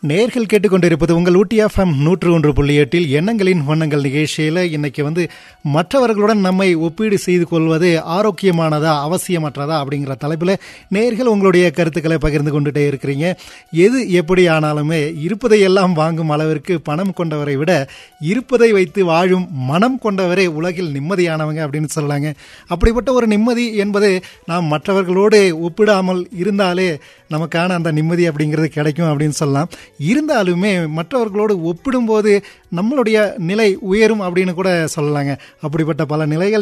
நேர்கள் கேட்டுக்கொண்டிருப்பது உங்கள் ஊட்டி எஃப்எம் நூற்று ஒன்று புள்ளி எட்டில் எண்ணங்களின் வண்ணங்கள் நிகழ்ச்சியில் இன்னைக்கு வந்து மற்றவர்களுடன் நம்மை ஒப்பீடு செய்து கொள்வது ஆரோக்கியமானதா அவசியமற்றதா அப்படிங்கிற தலைப்பில் நேர்கள் உங்களுடைய கருத்துக்களை பகிர்ந்து கொண்டுட்டே இருக்கிறீங்க எது எப்படி ஆனாலுமே இருப்பதை எல்லாம் வாங்கும் அளவிற்கு பணம் கொண்டவரை விட இருப்பதை வைத்து வாழும் மனம் கொண்டவரே உலகில் நிம்மதியானவங்க அப்படின்னு சொல்லலாங்க அப்படிப்பட்ட ஒரு நிம்மதி என்பது நாம் மற்றவர்களோடு ஒப்பிடாமல் இருந்தாலே நமக்கான அந்த நிம்மதி அப்படிங்கிறது கிடைக்கும் அப்படின்னு சொல்லலாம் இருந்தாலுமே மற்றவர்களோடு ஒப்பிடும்போது நம்மளுடைய நிலை உயரும் அப்படின்னு கூட சொல்லலாங்க அப்படிப்பட்ட பல நிலைகள்